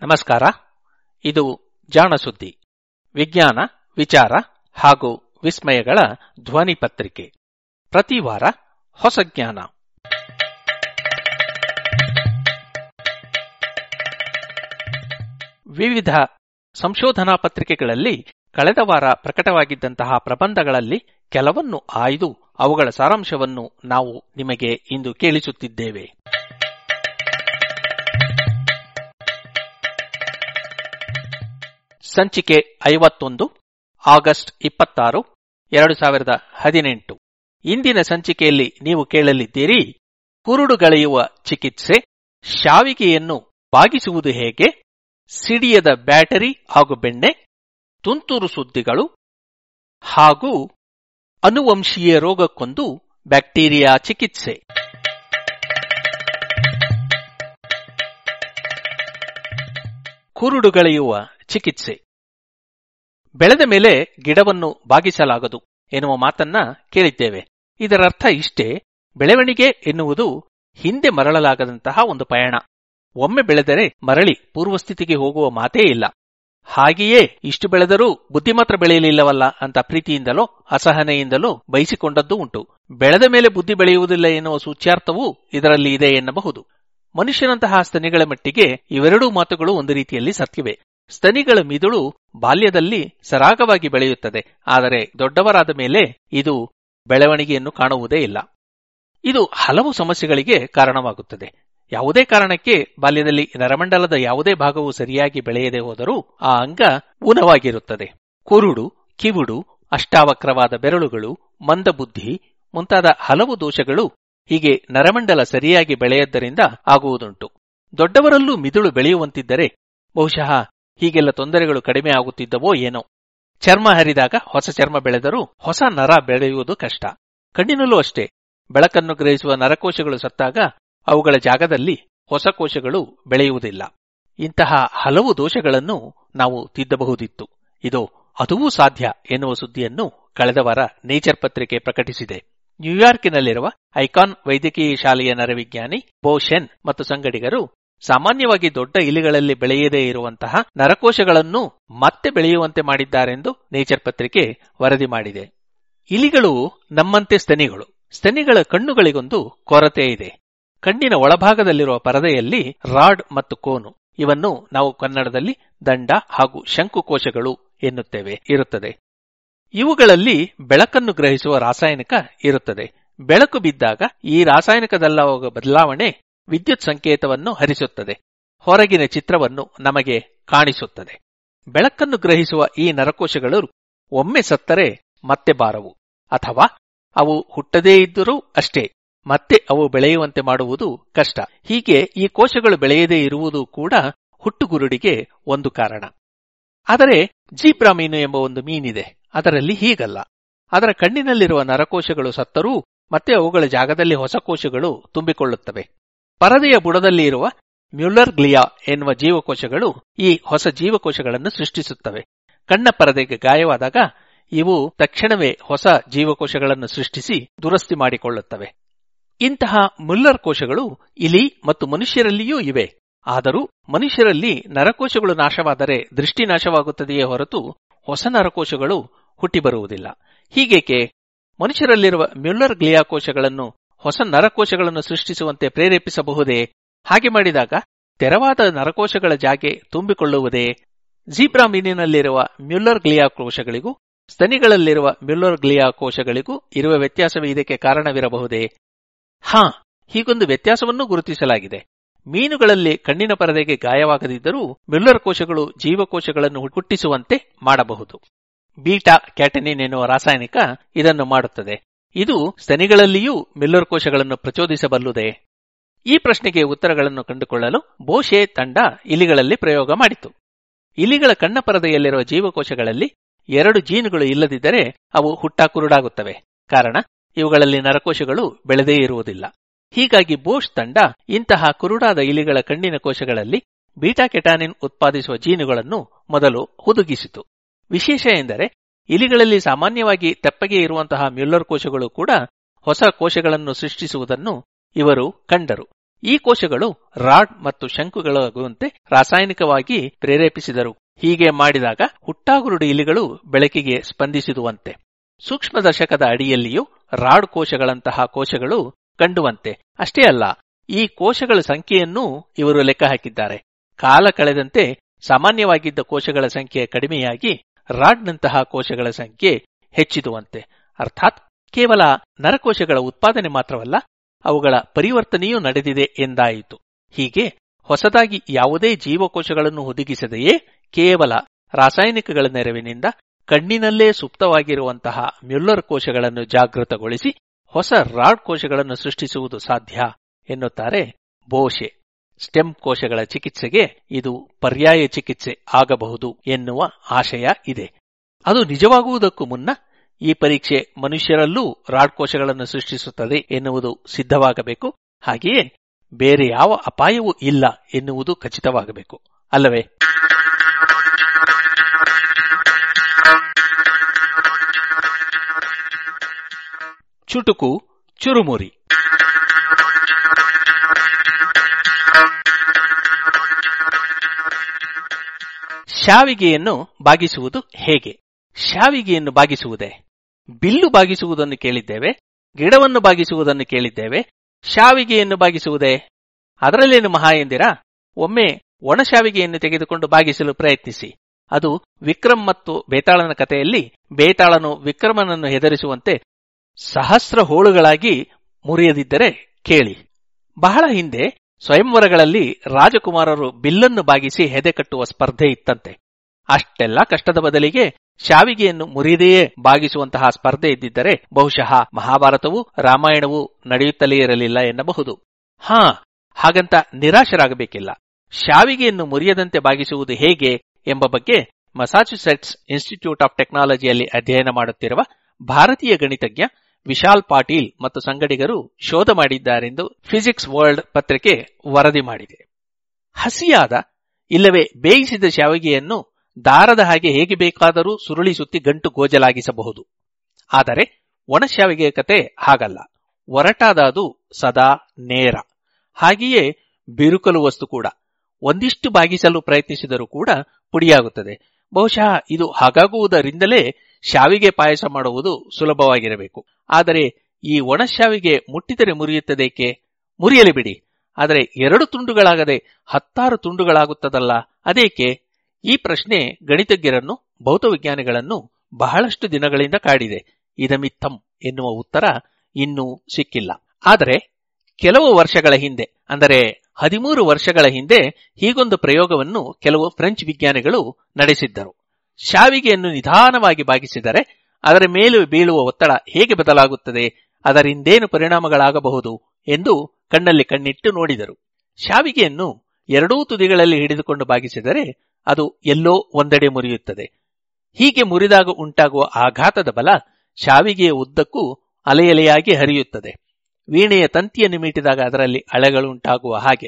ನಮಸ್ಕಾರ ಇದು ಜಾಣ ಸುದ್ದಿ ವಿಜ್ಞಾನ ವಿಚಾರ ಹಾಗೂ ವಿಸ್ಮಯಗಳ ಧ್ವನಿ ಪತ್ರಿಕೆ ಪ್ರತಿ ವಾರ ಹೊಸ ಜ್ಞಾನ ವಿವಿಧ ಸಂಶೋಧನಾ ಪತ್ರಿಕೆಗಳಲ್ಲಿ ಕಳೆದ ವಾರ ಪ್ರಕಟವಾಗಿದ್ದಂತಹ ಪ್ರಬಂಧಗಳಲ್ಲಿ ಕೆಲವನ್ನು ಆಯ್ದು ಅವುಗಳ ಸಾರಾಂಶವನ್ನು ನಾವು ನಿಮಗೆ ಇಂದು ಕೇಳಿಸುತ್ತಿದ್ದೇವೆ ಸಂಚಿಕೆ ಐವತ್ತೊಂದು ಆಗಸ್ಟ್ ಇಪ್ಪತ್ತಾರು ಎರಡು ಸಾವಿರದ ಹದಿನೆಂಟು ಇಂದಿನ ಸಂಚಿಕೆಯಲ್ಲಿ ನೀವು ಕೇಳಲಿದ್ದೀರಿ ಕುರುಡುಗಳೆಯುವ ಚಿಕಿತ್ಸೆ ಶಾವಿಗೆಯನ್ನು ಬಾಗಿಸುವುದು ಹೇಗೆ ಸಿಡಿಯದ ಬ್ಯಾಟರಿ ಹಾಗೂ ಬೆಣ್ಣೆ ತುಂತುರು ಸುದ್ದಿಗಳು ಹಾಗೂ ಅನುವಂಶೀಯ ರೋಗಕ್ಕೊಂದು ಬ್ಯಾಕ್ಟೀರಿಯಾ ಚಿಕಿತ್ಸೆ ಕುರುಡುಗಳೆಯುವ ಚಿಕಿತ್ಸೆ ಬೆಳೆದ ಮೇಲೆ ಗಿಡವನ್ನು ಬಾಗಿಸಲಾಗದು ಎನ್ನುವ ಮಾತನ್ನ ಕೇಳಿದ್ದೇವೆ ಇದರರ್ಥ ಇಷ್ಟೇ ಬೆಳವಣಿಗೆ ಎನ್ನುವುದು ಹಿಂದೆ ಮರಳಲಾಗದಂತಹ ಒಂದು ಪಯಣ ಒಮ್ಮೆ ಬೆಳೆದರೆ ಮರಳಿ ಪೂರ್ವಸ್ಥಿತಿಗೆ ಹೋಗುವ ಮಾತೇ ಇಲ್ಲ ಹಾಗೆಯೇ ಇಷ್ಟು ಬೆಳೆದರೂ ಬುದ್ಧಿ ಮಾತ್ರ ಬೆಳೆಯಲಿಲ್ಲವಲ್ಲ ಅಂತ ಪ್ರೀತಿಯಿಂದಲೋ ಅಸಹನೆಯಿಂದಲೋ ಬಯಸಿಕೊಂಡದ್ದು ಉಂಟು ಬೆಳೆದ ಮೇಲೆ ಬುದ್ಧಿ ಬೆಳೆಯುವುದಿಲ್ಲ ಎನ್ನುವ ಸೂಚ್ಯಾರ್ಥವೂ ಇದರಲ್ಲಿ ಇದೆ ಎನ್ನಬಹುದು ಮನುಷ್ಯನಂತಹ ಸ್ತನಿಗಳ ಮಟ್ಟಿಗೆ ಇವೆರಡೂ ಮಾತುಗಳು ಒಂದು ರೀತಿಯಲ್ಲಿ ಸತ್ಯವೇ ಸ್ತನಿಗಳ ಮಿದುಳು ಬಾಲ್ಯದಲ್ಲಿ ಸರಾಗವಾಗಿ ಬೆಳೆಯುತ್ತದೆ ಆದರೆ ದೊಡ್ಡವರಾದ ಮೇಲೆ ಇದು ಬೆಳವಣಿಗೆಯನ್ನು ಕಾಣುವುದೇ ಇಲ್ಲ ಇದು ಹಲವು ಸಮಸ್ಯೆಗಳಿಗೆ ಕಾರಣವಾಗುತ್ತದೆ ಯಾವುದೇ ಕಾರಣಕ್ಕೆ ಬಾಲ್ಯದಲ್ಲಿ ನರಮಂಡಲದ ಯಾವುದೇ ಭಾಗವು ಸರಿಯಾಗಿ ಬೆಳೆಯದೆ ಹೋದರೂ ಆ ಅಂಗ ಊನವಾಗಿರುತ್ತದೆ ಕುರುಡು ಕಿವುಡು ಅಷ್ಟಾವಕ್ರವಾದ ಬೆರಳುಗಳು ಮಂದಬುದ್ಧಿ ಮುಂತಾದ ಹಲವು ದೋಷಗಳು ಹೀಗೆ ನರಮಂಡಲ ಸರಿಯಾಗಿ ಬೆಳೆಯದ್ದರಿಂದ ಆಗುವುದುಂಟು ದೊಡ್ಡವರಲ್ಲೂ ಮಿದುಳು ಬೆಳೆಯುವಂತಿದ್ದರೆ ಬಹುಶಃ ಹೀಗೆಲ್ಲ ತೊಂದರೆಗಳು ಕಡಿಮೆ ಆಗುತ್ತಿದ್ದವೋ ಏನೋ ಚರ್ಮ ಹರಿದಾಗ ಹೊಸ ಚರ್ಮ ಬೆಳೆದರೂ ಹೊಸ ನರ ಬೆಳೆಯುವುದು ಕಷ್ಟ ಕಣ್ಣಿನಲ್ಲೂ ಅಷ್ಟೇ ಬೆಳಕನ್ನು ಗ್ರಹಿಸುವ ನರಕೋಶಗಳು ಸತ್ತಾಗ ಅವುಗಳ ಜಾಗದಲ್ಲಿ ಹೊಸ ಕೋಶಗಳು ಬೆಳೆಯುವುದಿಲ್ಲ ಇಂತಹ ಹಲವು ದೋಷಗಳನ್ನು ನಾವು ತಿದ್ದಬಹುದಿತ್ತು ಇದು ಅದೂ ಸಾಧ್ಯ ಎನ್ನುವ ಸುದ್ದಿಯನ್ನು ಕಳೆದ ವಾರ ನೇಚರ್ ಪತ್ರಿಕೆ ಪ್ರಕಟಿಸಿದೆ ನ್ಯೂಯಾರ್ಕಿನಲ್ಲಿರುವ ಐಕಾನ್ ವೈದ್ಯಕೀಯ ಶಾಲೆಯ ನರವಿಜ್ಞಾನಿ ಬೋಶೆನ್ ಮತ್ತು ಸಂಗಡಿಗರು ಸಾಮಾನ್ಯವಾಗಿ ದೊಡ್ಡ ಇಲಿಗಳಲ್ಲಿ ಬೆಳೆಯದೇ ಇರುವಂತಹ ನರಕೋಶಗಳನ್ನು ಮತ್ತೆ ಬೆಳೆಯುವಂತೆ ಮಾಡಿದ್ದಾರೆಂದು ನೇಚರ್ ಪತ್ರಿಕೆ ವರದಿ ಮಾಡಿದೆ ಇಲಿಗಳು ನಮ್ಮಂತೆ ಸ್ತನಿಗಳು ಸ್ತನಿಗಳ ಕಣ್ಣುಗಳಿಗೊಂದು ಕೊರತೆ ಇದೆ ಕಣ್ಣಿನ ಒಳಭಾಗದಲ್ಲಿರುವ ಪರದೆಯಲ್ಲಿ ರಾಡ್ ಮತ್ತು ಕೋನು ಇವನ್ನು ನಾವು ಕನ್ನಡದಲ್ಲಿ ದಂಡ ಹಾಗೂ ಶಂಕುಕೋಶಗಳು ಎನ್ನುತ್ತೇವೆ ಇರುತ್ತದೆ ಇವುಗಳಲ್ಲಿ ಬೆಳಕನ್ನು ಗ್ರಹಿಸುವ ರಾಸಾಯನಿಕ ಇರುತ್ತದೆ ಬೆಳಕು ಬಿದ್ದಾಗ ಈ ರಾಸಾಯನಿಕದಲ್ಲಾಗುವ ಬದಲಾವಣೆ ವಿದ್ಯುತ್ ಸಂಕೇತವನ್ನು ಹರಿಸುತ್ತದೆ ಹೊರಗಿನ ಚಿತ್ರವನ್ನು ನಮಗೆ ಕಾಣಿಸುತ್ತದೆ ಬೆಳಕನ್ನು ಗ್ರಹಿಸುವ ಈ ನರಕೋಶಗಳು ಒಮ್ಮೆ ಸತ್ತರೆ ಮತ್ತೆ ಬಾರವು ಅಥವಾ ಅವು ಹುಟ್ಟದೇ ಇದ್ದರೂ ಅಷ್ಟೇ ಮತ್ತೆ ಅವು ಬೆಳೆಯುವಂತೆ ಮಾಡುವುದು ಕಷ್ಟ ಹೀಗೆ ಈ ಕೋಶಗಳು ಬೆಳೆಯದೇ ಇರುವುದು ಕೂಡ ಹುಟ್ಟುಗುರುಡಿಗೆ ಒಂದು ಕಾರಣ ಆದರೆ ಜೀಬ್ರಾ ಮೀನು ಎಂಬ ಒಂದು ಮೀನಿದೆ ಅದರಲ್ಲಿ ಹೀಗಲ್ಲ ಅದರ ಕಣ್ಣಿನಲ್ಲಿರುವ ನರಕೋಶಗಳು ಸತ್ತರೂ ಮತ್ತೆ ಅವುಗಳ ಜಾಗದಲ್ಲಿ ಹೊಸ ಕೋಶಗಳು ತುಂಬಿಕೊಳ್ಳುತ್ತವೆ ಪರದೆಯ ಬುಡದಲ್ಲಿ ಇರುವ ಮ್ಯುಲ್ಲರ್ ಗ್ಲಿಯಾ ಎನ್ನುವ ಜೀವಕೋಶಗಳು ಈ ಹೊಸ ಜೀವಕೋಶಗಳನ್ನು ಸೃಷ್ಟಿಸುತ್ತವೆ ಕಣ್ಣ ಪರದೆಗೆ ಗಾಯವಾದಾಗ ಇವು ತಕ್ಷಣವೇ ಹೊಸ ಜೀವಕೋಶಗಳನ್ನು ಸೃಷ್ಟಿಸಿ ದುರಸ್ತಿ ಮಾಡಿಕೊಳ್ಳುತ್ತವೆ ಇಂತಹ ಮುಲ್ಲರ್ ಕೋಶಗಳು ಇಲಿ ಮತ್ತು ಮನುಷ್ಯರಲ್ಲಿಯೂ ಇವೆ ಆದರೂ ಮನುಷ್ಯರಲ್ಲಿ ನರಕೋಶಗಳು ನಾಶವಾದರೆ ದೃಷ್ಟಿ ನಾಶವಾಗುತ್ತದೆಯೇ ಹೊರತು ಹೊಸ ನರಕೋಶಗಳು ಹುಟ್ಟಿಬರುವುದಿಲ್ಲ ಹೀಗೇಕೆ ಮನುಷ್ಯರಲ್ಲಿರುವ ಮ್ಯುಲ್ಲರ್ ಗ್ಲಿಯಾ ಕೋಶಗಳನ್ನು ಹೊಸ ನರಕೋಶಗಳನ್ನು ಸೃಷ್ಟಿಸುವಂತೆ ಪ್ರೇರೇಪಿಸಬಹುದೇ ಹಾಗೆ ಮಾಡಿದಾಗ ತೆರವಾದ ನರಕೋಶಗಳ ಜಾಗೆ ತುಂಬಿಕೊಳ್ಳುವುದೇ ಜೀಬ್ರಾ ಮೀನಿನಲ್ಲಿರುವ ಮ್ಯುಲ್ಲರ್ ಗ್ಲಿಯಾ ಕೋಶಗಳಿಗೂ ಸ್ತನಿಗಳಲ್ಲಿರುವ ಮ್ಯುಲ್ಲರ್ ಗ್ಲಿಯಾ ಕೋಶಗಳಿಗೂ ಇರುವ ವ್ಯತ್ಯಾಸವೇ ಇದಕ್ಕೆ ಕಾರಣವಿರಬಹುದೇ ಹಾ ಹೀಗೊಂದು ವ್ಯತ್ಯಾಸವನ್ನೂ ಗುರುತಿಸಲಾಗಿದೆ ಮೀನುಗಳಲ್ಲಿ ಕಣ್ಣಿನ ಪರದೆಗೆ ಗಾಯವಾಗದಿದ್ದರೂ ಮ್ಯುಲ್ಲರ್ ಕೋಶಗಳು ಜೀವಕೋಶಗಳನ್ನು ಹುಟ್ಟಿಸುವಂತೆ ಮಾಡಬಹುದು ಬೀಟಾ ಕ್ಯಾಟನಿನ್ ಎನ್ನುವ ರಾಸಾಯನಿಕ ಇದನ್ನು ಮಾಡುತ್ತದೆ ಇದು ಸ್ತನಿಗಳಲ್ಲಿಯೂ ಮಿಲ್ಲರ್ ಕೋಶಗಳನ್ನು ಪ್ರಚೋದಿಸಬಲ್ಲುದೇ ಈ ಪ್ರಶ್ನೆಗೆ ಉತ್ತರಗಳನ್ನು ಕಂಡುಕೊಳ್ಳಲು ಬೋಶೆ ತಂಡ ಇಲಿಗಳಲ್ಲಿ ಪ್ರಯೋಗ ಮಾಡಿತು ಇಲಿಗಳ ಕಣ್ಣ ಪರದೆಯಲ್ಲಿರುವ ಜೀವಕೋಶಗಳಲ್ಲಿ ಎರಡು ಜೀನುಗಳು ಇಲ್ಲದಿದ್ದರೆ ಅವು ಹುಟ್ಟಾ ಕುರುಡಾಗುತ್ತವೆ ಕಾರಣ ಇವುಗಳಲ್ಲಿ ನರಕೋಶಗಳು ಬೆಳೆದೇ ಇರುವುದಿಲ್ಲ ಹೀಗಾಗಿ ಬೋಶ್ ತಂಡ ಇಂತಹ ಕುರುಡಾದ ಇಲಿಗಳ ಕಣ್ಣಿನ ಕೋಶಗಳಲ್ಲಿ ಬೀಟಾ ಕೆಟಾನಿನ್ ಉತ್ಪಾದಿಸುವ ಜೀನುಗಳನ್ನು ಮೊದಲು ಹುದುಗಿಸಿತು ವಿಶೇಷ ಎಂದರೆ ಇಲಿಗಳಲ್ಲಿ ಸಾಮಾನ್ಯವಾಗಿ ತೆಪ್ಪಗೆ ಇರುವಂತಹ ಮ್ಯುಲ್ಲರ್ ಕೋಶಗಳು ಕೂಡ ಹೊಸ ಕೋಶಗಳನ್ನು ಸೃಷ್ಟಿಸುವುದನ್ನು ಇವರು ಕಂಡರು ಈ ಕೋಶಗಳು ರಾಡ್ ಮತ್ತು ಶಂಕುಗಳಾಗುವಂತೆ ರಾಸಾಯನಿಕವಾಗಿ ಪ್ರೇರೇಪಿಸಿದರು ಹೀಗೆ ಮಾಡಿದಾಗ ಹುಟ್ಟಾಗುರುಡು ಇಲಿಗಳು ಬೆಳಕಿಗೆ ಸ್ಪಂದಿಸಿದುವಂತೆ ಸೂಕ್ಷ್ಮದರ್ಶಕದ ಅಡಿಯಲ್ಲಿಯೂ ರಾಡ್ ಕೋಶಗಳಂತಹ ಕೋಶಗಳು ಕಂಡುವಂತೆ ಅಷ್ಟೇ ಅಲ್ಲ ಈ ಕೋಶಗಳ ಸಂಖ್ಯೆಯನ್ನೂ ಇವರು ಲೆಕ್ಕ ಹಾಕಿದ್ದಾರೆ ಕಾಲ ಕಳೆದಂತೆ ಸಾಮಾನ್ಯವಾಗಿದ್ದ ಕೋಶಗಳ ಸಂಖ್ಯೆ ಕಡಿಮೆಯಾಗಿ ರಾಡ್ನಂತಹ ಕೋಶಗಳ ಸಂಖ್ಯೆ ಹೆಚ್ಚಿದುವಂತೆ ಅರ್ಥಾತ್ ಕೇವಲ ನರಕೋಶಗಳ ಉತ್ಪಾದನೆ ಮಾತ್ರವಲ್ಲ ಅವುಗಳ ಪರಿವರ್ತನೆಯೂ ನಡೆದಿದೆ ಎಂದಾಯಿತು ಹೀಗೆ ಹೊಸದಾಗಿ ಯಾವುದೇ ಜೀವಕೋಶಗಳನ್ನು ಹುದುಗಿಸದೆಯೇ ಕೇವಲ ರಾಸಾಯನಿಕಗಳ ನೆರವಿನಿಂದ ಕಣ್ಣಿನಲ್ಲೇ ಸುಪ್ತವಾಗಿರುವಂತಹ ಮ್ಯುಲ್ಲರ್ ಕೋಶಗಳನ್ನು ಜಾಗೃತಗೊಳಿಸಿ ಹೊಸ ರಾಡ್ ಕೋಶಗಳನ್ನು ಸೃಷ್ಟಿಸುವುದು ಸಾಧ್ಯ ಎನ್ನುತ್ತಾರೆ ಬೋಷೆ ಸ್ಟೆಮ್ ಕೋಶಗಳ ಚಿಕಿತ್ಸೆಗೆ ಇದು ಪರ್ಯಾಯ ಚಿಕಿತ್ಸೆ ಆಗಬಹುದು ಎನ್ನುವ ಆಶಯ ಇದೆ ಅದು ನಿಜವಾಗುವುದಕ್ಕೂ ಮುನ್ನ ಈ ಪರೀಕ್ಷೆ ಮನುಷ್ಯರಲ್ಲೂ ರಾಡ್ ಕೋಶಗಳನ್ನು ಸೃಷ್ಟಿಸುತ್ತದೆ ಎನ್ನುವುದು ಸಿದ್ಧವಾಗಬೇಕು ಹಾಗೆಯೇ ಬೇರೆ ಯಾವ ಅಪಾಯವೂ ಇಲ್ಲ ಎನ್ನುವುದು ಖಚಿತವಾಗಬೇಕು ಅಲ್ಲವೇ ಚುಟುಕು ಚುರುಮುರಿ ಶಾವಿಗೆಯನ್ನು ಬಾಗಿಸುವುದು ಹೇಗೆ ಶಾವಿಗೆಯನ್ನು ಬಾಗಿಸುವುದೇ ಬಿಲ್ಲು ಬಾಗಿಸುವುದನ್ನು ಕೇಳಿದ್ದೇವೆ ಗಿಡವನ್ನು ಬಾಗಿಸುವುದನ್ನು ಕೇಳಿದ್ದೇವೆ ಶಾವಿಗೆಯನ್ನು ಬಾಗಿಸುವುದೇ ಅದರಲ್ಲೇನು ಮಹಾ ಎಂದಿರಾ ಒಮ್ಮೆ ಒಣಶಾವಿಗೆಯನ್ನು ತೆಗೆದುಕೊಂಡು ಬಾಗಿಸಲು ಪ್ರಯತ್ನಿಸಿ ಅದು ವಿಕ್ರಮ್ ಮತ್ತು ಬೇತಾಳನ ಕಥೆಯಲ್ಲಿ ಬೇತಾಳನು ವಿಕ್ರಮನನ್ನು ಹೆದರಿಸುವಂತೆ ಸಹಸ್ರ ಹೋಳುಗಳಾಗಿ ಮುರಿಯದಿದ್ದರೆ ಕೇಳಿ ಬಹಳ ಹಿಂದೆ ಸ್ವಯಂವರಗಳಲ್ಲಿ ರಾಜಕುಮಾರರು ಬಿಲ್ಲನ್ನು ಬಾಗಿಸಿ ಹೆದೆ ಕಟ್ಟುವ ಸ್ಪರ್ಧೆ ಇತ್ತಂತೆ ಅಷ್ಟೆಲ್ಲ ಕಷ್ಟದ ಬದಲಿಗೆ ಶಾವಿಗೆಯನ್ನು ಮುರಿದೆಯೇ ಬಾಗಿಸುವಂತಹ ಸ್ಪರ್ಧೆ ಇದ್ದಿದ್ದರೆ ಬಹುಶಃ ಮಹಾಭಾರತವೂ ರಾಮಾಯಣವೂ ನಡೆಯುತ್ತಲೇ ಇರಲಿಲ್ಲ ಎನ್ನಬಹುದು ಹಾ ಹಾಗಂತ ನಿರಾಶರಾಗಬೇಕಿಲ್ಲ ಶಾವಿಗೆಯನ್ನು ಮುರಿಯದಂತೆ ಬಾಗಿಸುವುದು ಹೇಗೆ ಎಂಬ ಬಗ್ಗೆ ಮಸಾಚುಸೆಟ್ಸ್ ಇನ್ಸ್ಟಿಟ್ಯೂಟ್ ಆಫ್ ಟೆಕ್ನಾಲಜಿಯಲ್ಲಿ ಅಧ್ಯಯನ ಮಾಡುತ್ತಿರುವ ಭಾರತೀಯ ಗಣಿತಜ್ಞ ವಿಶಾಲ್ ಪಾಟೀಲ್ ಮತ್ತು ಸಂಗಡಿಗರು ಶೋಧ ಮಾಡಿದ್ದಾರೆಂದು ಫಿಸಿಕ್ಸ್ ವರ್ಲ್ಡ್ ಪತ್ರಿಕೆ ವರದಿ ಮಾಡಿದೆ ಹಸಿಯಾದ ಇಲ್ಲವೇ ಬೇಯಿಸಿದ ಶಾವಿಗೆಯನ್ನು ದಾರದ ಹಾಗೆ ಹೇಗೆ ಬೇಕಾದರೂ ಸುರುಳಿ ಸುತ್ತಿ ಗಂಟು ಗೋಜಲಾಗಿಸಬಹುದು ಆದರೆ ಒಣಶಾವಿಗೆಯ ಕತೆ ಹಾಗಲ್ಲ ಒರಟಾದ ಅದು ಸದಾ ನೇರ ಹಾಗೆಯೇ ಬಿರುಕಲು ವಸ್ತು ಕೂಡ ಒಂದಿಷ್ಟು ಬಾಗಿಸಲು ಪ್ರಯತ್ನಿಸಿದರೂ ಕೂಡ ಪುಡಿಯಾಗುತ್ತದೆ ಬಹುಶಃ ಇದು ಹಾಗಾಗುವುದರಿಂದಲೇ ಶಾವಿಗೆ ಪಾಯಸ ಮಾಡುವುದು ಸುಲಭವಾಗಿರಬೇಕು ಆದರೆ ಈ ಒಣಶಾವಿಗೆ ಮುಟ್ಟಿದರೆ ಮುರಿಯುತ್ತದೇಕೆ ಮುರಿಯಲಿ ಬಿಡಿ ಆದರೆ ಎರಡು ತುಂಡುಗಳಾಗದೆ ಹತ್ತಾರು ತುಂಡುಗಳಾಗುತ್ತದಲ್ಲ ಅದೇಕೆ ಈ ಪ್ರಶ್ನೆ ಗಣಿತಜ್ಞರನ್ನು ಭೌತವಿಜ್ಞಾನಿಗಳನ್ನು ಬಹಳಷ್ಟು ದಿನಗಳಿಂದ ಕಾಡಿದೆ ಇದಮಿತ್ತಂ ಎನ್ನುವ ಉತ್ತರ ಇನ್ನೂ ಸಿಕ್ಕಿಲ್ಲ ಆದರೆ ಕೆಲವು ವರ್ಷಗಳ ಹಿಂದೆ ಅಂದರೆ ಹದಿಮೂರು ವರ್ಷಗಳ ಹಿಂದೆ ಹೀಗೊಂದು ಪ್ರಯೋಗವನ್ನು ಕೆಲವು ಫ್ರೆಂಚ್ ವಿಜ್ಞಾನಿಗಳು ನಡೆಸಿದ್ದರು ಶಾವಿಗೆಯನ್ನು ನಿಧಾನವಾಗಿ ಬಾಗಿಸಿದರೆ ಅದರ ಮೇಲೆ ಬೀಳುವ ಒತ್ತಡ ಹೇಗೆ ಬದಲಾಗುತ್ತದೆ ಅದರಿಂದೇನು ಪರಿಣಾಮಗಳಾಗಬಹುದು ಎಂದು ಕಣ್ಣಲ್ಲಿ ಕಣ್ಣಿಟ್ಟು ನೋಡಿದರು ಶಾವಿಗೆಯನ್ನು ಎರಡೂ ತುದಿಗಳಲ್ಲಿ ಹಿಡಿದುಕೊಂಡು ಬಾಗಿಸಿದರೆ ಅದು ಎಲ್ಲೋ ಒಂದೆಡೆ ಮುರಿಯುತ್ತದೆ ಹೀಗೆ ಮುರಿದಾಗ ಉಂಟಾಗುವ ಆಘಾತದ ಬಲ ಶಾವಿಗೆಯ ಉದ್ದಕ್ಕೂ ಅಲೆಯಲೆಯಾಗಿ ಹರಿಯುತ್ತದೆ ವೀಣೆಯ ತಂತಿಯನ್ನು ಮೀಟಿದಾಗ ಅದರಲ್ಲಿ ಅಲೆಗಳುಂಟಾಗುವ ಹಾಗೆ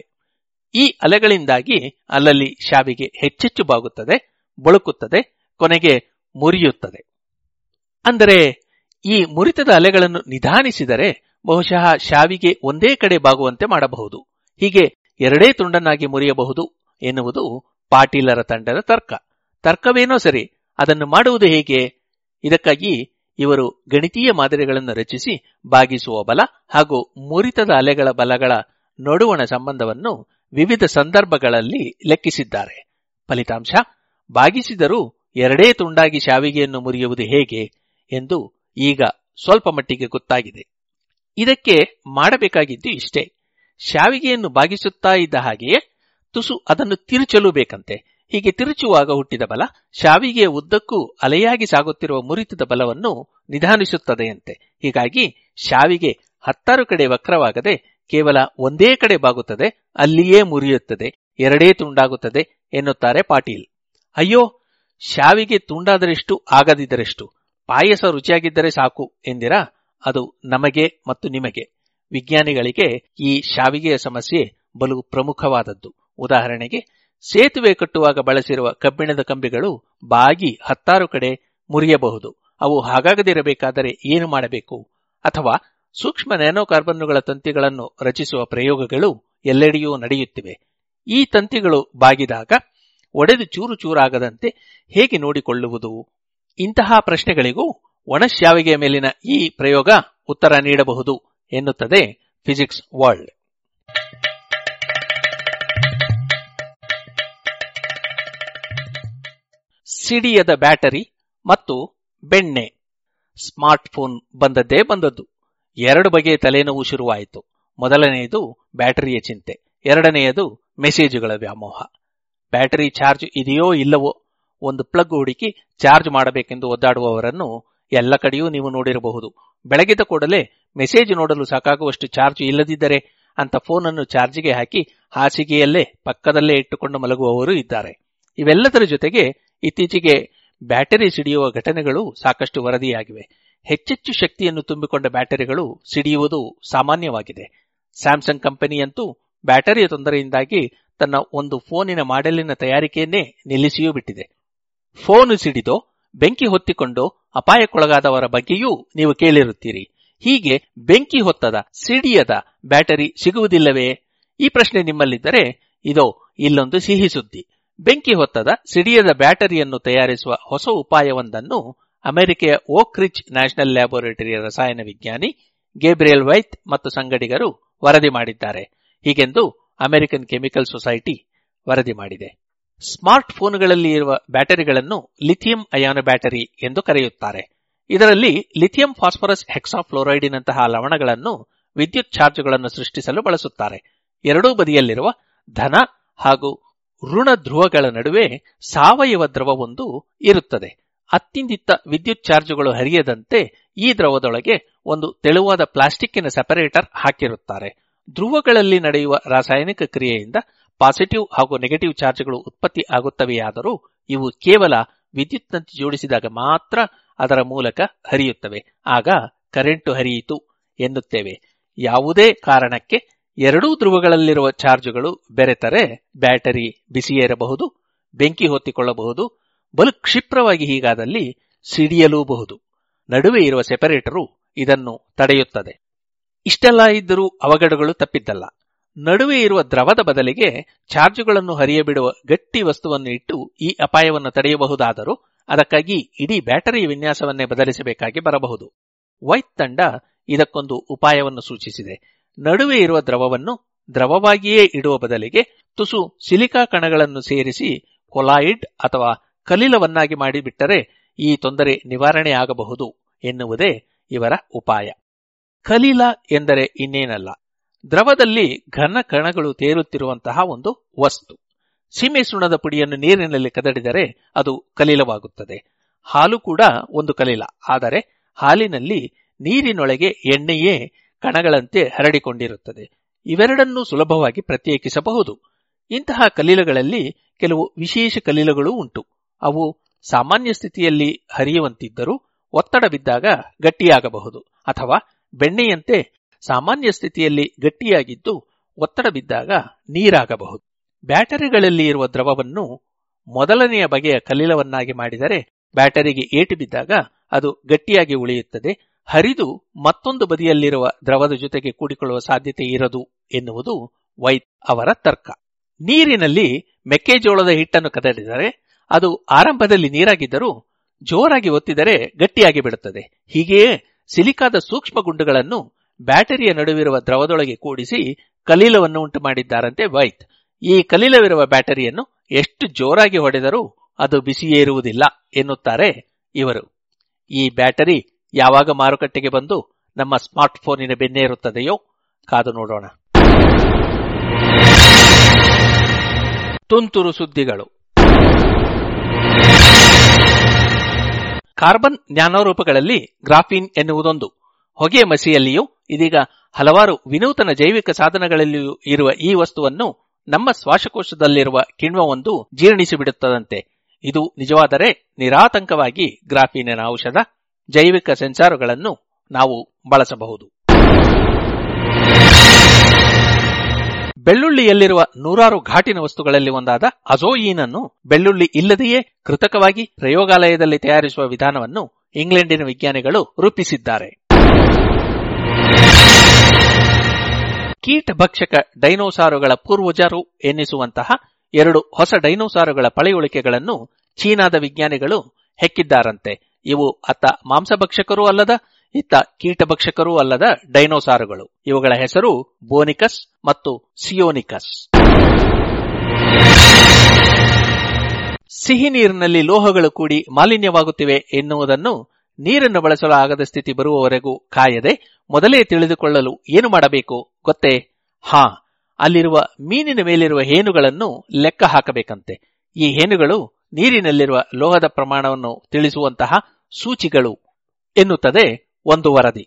ಈ ಅಲೆಗಳಿಂದಾಗಿ ಅಲ್ಲಲ್ಲಿ ಶಾವಿಗೆ ಹೆಚ್ಚೆಚ್ಚು ಬಾಗುತ್ತದೆ ಬಳುಕುತ್ತದೆ ಕೊನೆಗೆ ಮುರಿಯುತ್ತದೆ ಅಂದರೆ ಈ ಮುರಿತದ ಅಲೆಗಳನ್ನು ನಿಧಾನಿಸಿದರೆ ಬಹುಶಃ ಶಾವಿಗೆ ಒಂದೇ ಕಡೆ ಬಾಗುವಂತೆ ಮಾಡಬಹುದು ಹೀಗೆ ಎರಡೇ ತುಂಡನ್ನಾಗಿ ಮುರಿಯಬಹುದು ಎನ್ನುವುದು ಪಾಟೀಲರ ತಂಡದ ತರ್ಕ ತರ್ಕವೇನೋ ಸರಿ ಅದನ್ನು ಮಾಡುವುದು ಹೇಗೆ ಇದಕ್ಕಾಗಿ ಇವರು ಗಣಿತೀಯ ಮಾದರಿಗಳನ್ನು ರಚಿಸಿ ಬಾಗಿಸುವ ಬಲ ಹಾಗೂ ಮುರಿತದ ಅಲೆಗಳ ಬಲಗಳ ನಡುವಣ ಸಂಬಂಧವನ್ನು ವಿವಿಧ ಸಂದರ್ಭಗಳಲ್ಲಿ ಲೆಕ್ಕಿಸಿದ್ದಾರೆ ಫಲಿತಾಂಶ ಬಾಗಿಸಿದರೂ ಎರಡೇ ತುಂಡಾಗಿ ಶಾವಿಗೆಯನ್ನು ಮುರಿಯುವುದು ಹೇಗೆ ಎಂದು ಈಗ ಸ್ವಲ್ಪ ಮಟ್ಟಿಗೆ ಗೊತ್ತಾಗಿದೆ ಇದಕ್ಕೆ ಮಾಡಬೇಕಾಗಿದ್ದು ಇಷ್ಟೇ ಶಾವಿಗೆಯನ್ನು ಬಾಗಿಸುತ್ತಾ ಇದ್ದ ಹಾಗೆಯೇ ತುಸು ಅದನ್ನು ತಿರುಚಲು ಬೇಕಂತೆ ಹೀಗೆ ತಿರುಚುವಾಗ ಹುಟ್ಟಿದ ಬಲ ಶಾವಿಗೆಯ ಉದ್ದಕ್ಕೂ ಅಲೆಯಾಗಿ ಸಾಗುತ್ತಿರುವ ಮುರಿತದ ಬಲವನ್ನು ನಿಧಾನಿಸುತ್ತದೆಯಂತೆ ಹೀಗಾಗಿ ಶಾವಿಗೆ ಹತ್ತಾರು ಕಡೆ ವಕ್ರವಾಗದೆ ಕೇವಲ ಒಂದೇ ಕಡೆ ಬಾಗುತ್ತದೆ ಅಲ್ಲಿಯೇ ಮುರಿಯುತ್ತದೆ ಎರಡೇ ತುಂಡಾಗುತ್ತದೆ ಎನ್ನುತ್ತಾರೆ ಪಾಟೀಲ್ ಅಯ್ಯೋ ಶಾವಿಗೆ ತುಂಡಾದರೆಷ್ಟು ಆಗದಿದ್ದರೆಷ್ಟು ಪಾಯಸ ರುಚಿಯಾಗಿದ್ದರೆ ಸಾಕು ಎಂದಿರಾ ಅದು ನಮಗೆ ಮತ್ತು ನಿಮಗೆ ವಿಜ್ಞಾನಿಗಳಿಗೆ ಈ ಶಾವಿಗೆಯ ಸಮಸ್ಯೆ ಬಲು ಪ್ರಮುಖವಾದದ್ದು ಉದಾಹರಣೆಗೆ ಸೇತುವೆ ಕಟ್ಟುವಾಗ ಬಳಸಿರುವ ಕಬ್ಬಿಣದ ಕಂಬಿಗಳು ಬಾಗಿ ಹತ್ತಾರು ಕಡೆ ಮುರಿಯಬಹುದು ಅವು ಹಾಗಾಗದಿರಬೇಕಾದರೆ ಏನು ಮಾಡಬೇಕು ಅಥವಾ ಸೂಕ್ಷ್ಮ ನ್ಯಾನೋ ಕಾರ್ಬನ್ನುಗಳ ತಂತಿಗಳನ್ನು ರಚಿಸುವ ಪ್ರಯೋಗಗಳು ಎಲ್ಲೆಡೆಯೂ ನಡೆಯುತ್ತಿವೆ ಈ ತಂತಿಗಳು ಬಾಗಿದಾಗ ಒಡೆದು ಚೂರು ಚೂರಾಗದಂತೆ ಹೇಗೆ ನೋಡಿಕೊಳ್ಳುವುದು ಇಂತಹ ಪ್ರಶ್ನೆಗಳಿಗೂ ಒಣಶ್ಯಾವಿಗೆಯ ಮೇಲಿನ ಈ ಪ್ರಯೋಗ ಉತ್ತರ ನೀಡಬಹುದು ಎನ್ನುತ್ತದೆ ಫಿಸಿಕ್ಸ್ ವರ್ಲ್ಡ್ ಸಿಡಿಯದ ಬ್ಯಾಟರಿ ಮತ್ತು ಬೆಣ್ಣೆ ಸ್ಮಾರ್ಟ್ ಫೋನ್ ಬಂದದ್ದೇ ಬಂದದ್ದು ಎರಡು ಬಗೆಯ ತಲೆನೋವು ಶುರುವಾಯಿತು ಮೊದಲನೆಯದು ಬ್ಯಾಟರಿಯ ಚಿಂತೆ ಎರಡನೆಯದು ಮೆಸೇಜುಗಳ ವ್ಯಾಮೋಹ ಬ್ಯಾಟರಿ ಚಾರ್ಜ್ ಇದೆಯೋ ಇಲ್ಲವೋ ಒಂದು ಪ್ಲಗ್ ಹುಡುಕಿ ಚಾರ್ಜ್ ಮಾಡಬೇಕೆಂದು ಒದ್ದಾಡುವವರನ್ನು ಎಲ್ಲ ಕಡೆಯೂ ನೀವು ನೋಡಿರಬಹುದು ಬೆಳಗಿದ ಕೂಡಲೇ ಮೆಸೇಜ್ ನೋಡಲು ಸಾಕಾಗುವಷ್ಟು ಚಾರ್ಜ್ ಇಲ್ಲದಿದ್ದರೆ ಅಂತ ಫೋನ್ ಅನ್ನು ಚಾರ್ಜ್ಗೆ ಹಾಕಿ ಹಾಸಿಗೆಯಲ್ಲೇ ಪಕ್ಕದಲ್ಲೇ ಇಟ್ಟುಕೊಂಡು ಮಲಗುವವರು ಇದ್ದಾರೆ ಇವೆಲ್ಲದರ ಜೊತೆಗೆ ಇತ್ತೀಚೆಗೆ ಬ್ಯಾಟರಿ ಸಿಡಿಯುವ ಘಟನೆಗಳು ಸಾಕಷ್ಟು ವರದಿಯಾಗಿವೆ ಹೆಚ್ಚೆಚ್ಚು ಶಕ್ತಿಯನ್ನು ತುಂಬಿಕೊಂಡ ಬ್ಯಾಟರಿಗಳು ಸಿಡಿಯುವುದು ಸಾಮಾನ್ಯವಾಗಿದೆ ಸ್ಯಾಮ್ಸಂಗ್ ಕಂಪನಿಯಂತೂ ಬ್ಯಾಟರಿಯ ತೊಂದರೆಯಿಂದಾಗಿ ತನ್ನ ಒಂದು ಫೋನಿನ ಮಾಡೆಲಿನ ತಯಾರಿಕೆಯನ್ನೇ ನಿಲ್ಲಿಸಿಯೂ ಬಿಟ್ಟಿದೆ ಫೋನ್ ಸಿಡಿದೋ ಬೆಂಕಿ ಹೊತ್ತಿಕೊಂಡು ಅಪಾಯಕ್ಕೊಳಗಾದವರ ಬಗ್ಗೆಯೂ ನೀವು ಕೇಳಿರುತ್ತೀರಿ ಹೀಗೆ ಬೆಂಕಿ ಹೊತ್ತದ ಸಿಡಿಯದ ಬ್ಯಾಟರಿ ಸಿಗುವುದಿಲ್ಲವೇ ಈ ಪ್ರಶ್ನೆ ನಿಮ್ಮಲ್ಲಿದ್ದರೆ ಇದೋ ಇಲ್ಲೊಂದು ಸಿಹಿ ಸುದ್ದಿ ಬೆಂಕಿ ಹೊತ್ತದ ಸಿಡಿಯದ ಬ್ಯಾಟರಿಯನ್ನು ತಯಾರಿಸುವ ಹೊಸ ಉಪಾಯವೊಂದನ್ನು ಅಮೆರಿಕೆಯ ಓಕ್ ರಿಚ್ ನ್ಯಾಷನಲ್ ಲ್ಯಾಬೋರೇಟರಿಯ ರಸಾಯನ ವಿಜ್ಞಾನಿ ಗೇಬ್ರಿಯಲ್ ವೈತ್ ಮತ್ತು ಸಂಗಡಿಗರು ವರದಿ ಮಾಡಿದ್ದಾರೆ ಹೀಗೆಂದು ಅಮೆರಿಕನ್ ಕೆಮಿಕಲ್ ಸೊಸೈಟಿ ವರದಿ ಮಾಡಿದೆ ಸ್ಮಾರ್ಟ್ ಫೋನ್ಗಳಲ್ಲಿ ಇರುವ ಬ್ಯಾಟರಿಗಳನ್ನು ಲಿಥಿಯಂ ಅಯಾನ ಬ್ಯಾಟರಿ ಎಂದು ಕರೆಯುತ್ತಾರೆ ಇದರಲ್ಲಿ ಲಿಥಿಯಂ ಫಾಸ್ಫರಸ್ ಹೆಕ್ಸಾಫ್ಲೋರೈಡಿನಂತಹ ಲವಣಗಳನ್ನು ವಿದ್ಯುತ್ ಚಾರ್ಜ್ಗಳನ್ನು ಸೃಷ್ಟಿಸಲು ಬಳಸುತ್ತಾರೆ ಎರಡೂ ಬದಿಯಲ್ಲಿರುವ ಧನ ಹಾಗೂ ಋಣ ಧ್ರುವಗಳ ನಡುವೆ ಸಾವಯವ ದ್ರವವೊಂದು ಇರುತ್ತದೆ ಅತ್ತಿಂದಿತ್ತ ವಿದ್ಯುತ್ ಚಾರ್ಜ್ಗಳು ಹರಿಯದಂತೆ ಈ ದ್ರವದೊಳಗೆ ಒಂದು ತೆಳುವಾದ ಪ್ಲಾಸ್ಟಿಕ್ಕಿನ ಸೆಪರೇಟರ್ ಹಾಕಿರುತ್ತಾರೆ ಧ್ರುವಗಳಲ್ಲಿ ನಡೆಯುವ ರಾಸಾಯನಿಕ ಕ್ರಿಯೆಯಿಂದ ಪಾಸಿಟಿವ್ ಹಾಗೂ ನೆಗೆಟಿವ್ ಚಾರ್ಜ್ಗಳು ಉತ್ಪತ್ತಿ ಆಗುತ್ತವೆಯಾದರೂ ಇವು ಕೇವಲ ವಿದ್ಯುತ್ನಂತೆ ಜೋಡಿಸಿದಾಗ ಮಾತ್ರ ಅದರ ಮೂಲಕ ಹರಿಯುತ್ತವೆ ಆಗ ಕರೆಂಟು ಹರಿಯಿತು ಎನ್ನುತ್ತೇವೆ ಯಾವುದೇ ಕಾರಣಕ್ಕೆ ಎರಡೂ ಧ್ರುವಗಳಲ್ಲಿರುವ ಚಾರ್ಜ್ಗಳು ಬೆರೆತರೆ ಬ್ಯಾಟರಿ ಬಿಸಿಯೇರಬಹುದು ಬೆಂಕಿ ಹೊತ್ತಿಕೊಳ್ಳಬಹುದು ಬಲು ಕ್ಷಿಪ್ರವಾಗಿ ಹೀಗಾದಲ್ಲಿ ಸಿಡಿಯಲೂಬಹುದು ನಡುವೆ ಇರುವ ಸೆಪರೇಟರು ಇದನ್ನು ತಡೆಯುತ್ತದೆ ಇಷ್ಟೆಲ್ಲ ಇದ್ದರೂ ಅವಘಡಗಳು ತಪ್ಪಿದ್ದಲ್ಲ ನಡುವೆ ಇರುವ ದ್ರವದ ಬದಲಿಗೆ ಚಾರ್ಜುಗಳನ್ನು ಹರಿಯಬಿಡುವ ಗಟ್ಟಿ ವಸ್ತುವನ್ನು ಇಟ್ಟು ಈ ಅಪಾಯವನ್ನು ತಡೆಯಬಹುದಾದರೂ ಅದಕ್ಕಾಗಿ ಇಡೀ ಬ್ಯಾಟರಿ ವಿನ್ಯಾಸವನ್ನೇ ಬದಲಿಸಬೇಕಾಗಿ ಬರಬಹುದು ವೈತ್ ತಂಡ ಇದಕ್ಕೊಂದು ಉಪಾಯವನ್ನು ಸೂಚಿಸಿದೆ ನಡುವೆ ಇರುವ ದ್ರವವನ್ನು ದ್ರವವಾಗಿಯೇ ಇಡುವ ಬದಲಿಗೆ ತುಸು ಸಿಲಿಕಾ ಕಣಗಳನ್ನು ಸೇರಿಸಿ ಕೊಲಾಯಿಡ್ ಅಥವಾ ಕಲಿಲವನ್ನಾಗಿ ಮಾಡಿಬಿಟ್ಟರೆ ಈ ತೊಂದರೆ ನಿವಾರಣೆಯಾಗಬಹುದು ಎನ್ನುವುದೇ ಇವರ ಉಪಾಯ ಕಲಿಲ ಎಂದರೆ ಇನ್ನೇನಲ್ಲ ದ್ರವದಲ್ಲಿ ಘನ ಕಣಗಳು ತೇರುತ್ತಿರುವಂತಹ ಒಂದು ವಸ್ತು ಸೀಮೆ ಸುಣ್ಣದ ಪುಡಿಯನ್ನು ನೀರಿನಲ್ಲಿ ಕದಡಿದರೆ ಅದು ಕಲಿಲವಾಗುತ್ತದೆ ಹಾಲು ಕೂಡ ಒಂದು ಕಲಿಲ ಆದರೆ ಹಾಲಿನಲ್ಲಿ ನೀರಿನೊಳಗೆ ಎಣ್ಣೆಯೇ ಕಣಗಳಂತೆ ಹರಡಿಕೊಂಡಿರುತ್ತದೆ ಇವೆರಡನ್ನೂ ಸುಲಭವಾಗಿ ಪ್ರತ್ಯೇಕಿಸಬಹುದು ಇಂತಹ ಕಲಿಲಗಳಲ್ಲಿ ಕೆಲವು ವಿಶೇಷ ಕಲಿಲಗಳೂ ಉಂಟು ಅವು ಸಾಮಾನ್ಯ ಸ್ಥಿತಿಯಲ್ಲಿ ಹರಿಯುವಂತಿದ್ದರೂ ಒತ್ತಡ ಬಿದ್ದಾಗ ಗಟ್ಟಿಯಾಗಬಹುದು ಅಥವಾ ಬೆಣ್ಣೆಯಂತೆ ಸಾಮಾನ್ಯ ಸ್ಥಿತಿಯಲ್ಲಿ ಗಟ್ಟಿಯಾಗಿದ್ದು ಒತ್ತಡ ಬಿದ್ದಾಗ ನೀರಾಗಬಹುದು ಬ್ಯಾಟರಿಗಳಲ್ಲಿ ಇರುವ ದ್ರವವನ್ನು ಮೊದಲನೆಯ ಬಗೆಯ ಕಲಿಲವನ್ನಾಗಿ ಮಾಡಿದರೆ ಬ್ಯಾಟರಿಗೆ ಏಟು ಬಿದ್ದಾಗ ಅದು ಗಟ್ಟಿಯಾಗಿ ಉಳಿಯುತ್ತದೆ ಹರಿದು ಮತ್ತೊಂದು ಬದಿಯಲ್ಲಿರುವ ದ್ರವದ ಜೊತೆಗೆ ಕೂಡಿಕೊಳ್ಳುವ ಸಾಧ್ಯತೆ ಇರದು ಎನ್ನುವುದು ವೈತ್ ಅವರ ತರ್ಕ ನೀರಿನಲ್ಲಿ ಮೆಕ್ಕೆಜೋಳದ ಹಿಟ್ಟನ್ನು ಕದಡಿದರೆ ಅದು ಆರಂಭದಲ್ಲಿ ನೀರಾಗಿದ್ದರೂ ಜೋರಾಗಿ ಒತ್ತಿದರೆ ಗಟ್ಟಿಯಾಗಿ ಬಿಡುತ್ತದೆ ಹೀಗೆಯೇ ಸಿಲಿಕಾದ ಸೂಕ್ಷ್ಮ ಗುಂಡುಗಳನ್ನು ಬ್ಯಾಟರಿಯ ನಡುವಿರುವ ದ್ರವದೊಳಗೆ ಕೂಡಿಸಿ ಕಲೀಲವನ್ನು ಉಂಟು ಮಾಡಿದ್ದಾರಂತೆ ವೈತ್ ಈ ಕಲೀಲವಿರುವ ಬ್ಯಾಟರಿಯನ್ನು ಎಷ್ಟು ಜೋರಾಗಿ ಹೊಡೆದರೂ ಅದು ಬಿಸಿಯೇರುವುದಿಲ್ಲ ಎನ್ನುತ್ತಾರೆ ಇವರು ಈ ಬ್ಯಾಟರಿ ಯಾವಾಗ ಮಾರುಕಟ್ಟೆಗೆ ಬಂದು ನಮ್ಮ ಸ್ಮಾರ್ಟ್ ಫೋನಿನ ಬೆನ್ನೇರುತ್ತದೆಯೋ ಕಾದು ನೋಡೋಣ ತುಂತುರು ಸುದ್ದಿಗಳು ಕಾರ್ಬನ್ ನ್ಯಾನೋರೂಪಗಳಲ್ಲಿ ಗ್ರಾಫೀನ್ ಎನ್ನುವುದೊಂದು ಹೊಗೆ ಮಸಿಯಲ್ಲಿಯೂ ಇದೀಗ ಹಲವಾರು ವಿನೂತನ ಜೈವಿಕ ಸಾಧನಗಳಲ್ಲಿಯೂ ಇರುವ ಈ ವಸ್ತುವನ್ನು ನಮ್ಮ ಶ್ವಾಸಕೋಶದಲ್ಲಿರುವ ಕಿಣ್ವವೊಂದು ಜೀರ್ಣಿಸಿಬಿಡುತ್ತದಂತೆ ಇದು ನಿಜವಾದರೆ ನಿರಾತಂಕವಾಗಿ ಗ್ರಾಫೀನಿನ ಔಷಧ ಜೈವಿಕ ಸೆನ್ಸಾರುಗಳನ್ನು ನಾವು ಬಳಸಬಹುದು ಬೆಳ್ಳುಳ್ಳಿಯಲ್ಲಿರುವ ನೂರಾರು ಘಾಟಿನ ವಸ್ತುಗಳಲ್ಲಿ ಒಂದಾದ ಅಜೋಯೀನ್ ಅನ್ನು ಬೆಳ್ಳುಳ್ಳಿ ಇಲ್ಲದೆಯೇ ಕೃತಕವಾಗಿ ಪ್ರಯೋಗಾಲಯದಲ್ಲಿ ತಯಾರಿಸುವ ವಿಧಾನವನ್ನು ಇಂಗ್ಲೆಂಡಿನ ವಿಜ್ಞಾನಿಗಳು ರೂಪಿಸಿದ್ದಾರೆ ಕೀಟಭಕ್ಷಕ ಡೈನೋಸಾರುಗಳ ಪೂರ್ವಜರು ಎನ್ನಿಸುವಂತಹ ಎರಡು ಹೊಸ ಡೈನೋಸಾರುಗಳ ಪಳೆಯುಳಿಕೆಗಳನ್ನು ಚೀನಾದ ವಿಜ್ಞಾನಿಗಳು ಹೆಕ್ಕಿದ್ದಾರಂತೆ ಇವು ಅತ್ತ ಮಾಂಸಭಕ್ಷಕರೂ ಅಲ್ಲದ ಇತ್ತ ಕೀಟಭಕ್ಷಕರೂ ಅಲ್ಲದ ಡೈನೋಸಾರುಗಳು ಇವುಗಳ ಹೆಸರು ಬೋನಿಕಸ್ ಮತ್ತು ಸಿಯೋನಿಕಸ್ ಸಿಹಿ ನೀರಿನಲ್ಲಿ ಲೋಹಗಳು ಕೂಡಿ ಮಾಲಿನ್ಯವಾಗುತ್ತಿವೆ ಎನ್ನುವುದನ್ನು ನೀರನ್ನು ಬಳಸಲು ಆಗದ ಸ್ಥಿತಿ ಬರುವವರೆಗೂ ಕಾಯದೆ ಮೊದಲೇ ತಿಳಿದುಕೊಳ್ಳಲು ಏನು ಮಾಡಬೇಕು ಗೊತ್ತೇ ಹಾ ಅಲ್ಲಿರುವ ಮೀನಿನ ಮೇಲಿರುವ ಹೇನುಗಳನ್ನು ಲೆಕ್ಕ ಹಾಕಬೇಕಂತೆ ಈ ಹೇನುಗಳು ನೀರಿನಲ್ಲಿರುವ ಲೋಹದ ಪ್ರಮಾಣವನ್ನು ತಿಳಿಸುವಂತಹ ಸೂಚಿಗಳು ಎನ್ನುತ್ತದೆ ಒಂದು ವರದಿ